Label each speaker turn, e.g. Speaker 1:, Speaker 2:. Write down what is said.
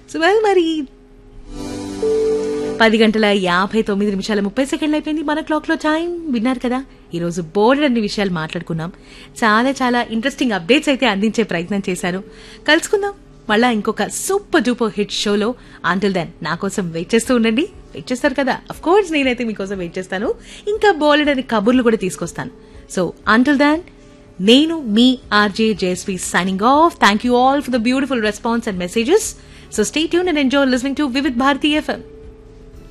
Speaker 1: so well మరి పది గంటల యాభై తొమ్మిది నిమిషాల ముప్పై సెకండ్లు అయిపోయింది మన క్లాక్ లో టైం విన్నారు కదా ఈ రోజు బోర్డు అన్ని విషయాలు మాట్లాడుకున్నాం చాలా చాలా ఇంట్రెస్టింగ్ అప్డేట్స్ అయితే అందించే ప్రయత్నం చేశాను కలుసుకుందాం మళ్ళా ఇంకొక సూపర్ డూపర్ హిట్ షోలో అంటిల్ దెన్ నా కోసం వెయిట్ చేస్తూ ఉండండి వెయిట్ చేస్తారు కదా అఫ్ కోర్స్ నేనైతే మీకోసం వెయిట్ చేస్తాను ఇంకా బోలెడ్ అని కబుర్లు కూడా తీసుకొస్తాను సో అంటిల్ దెన్ నేను మీ RJ JSV signing off thank you all for the beautiful response and messages so stay tune and enjoy listening to Vividh Bharati FM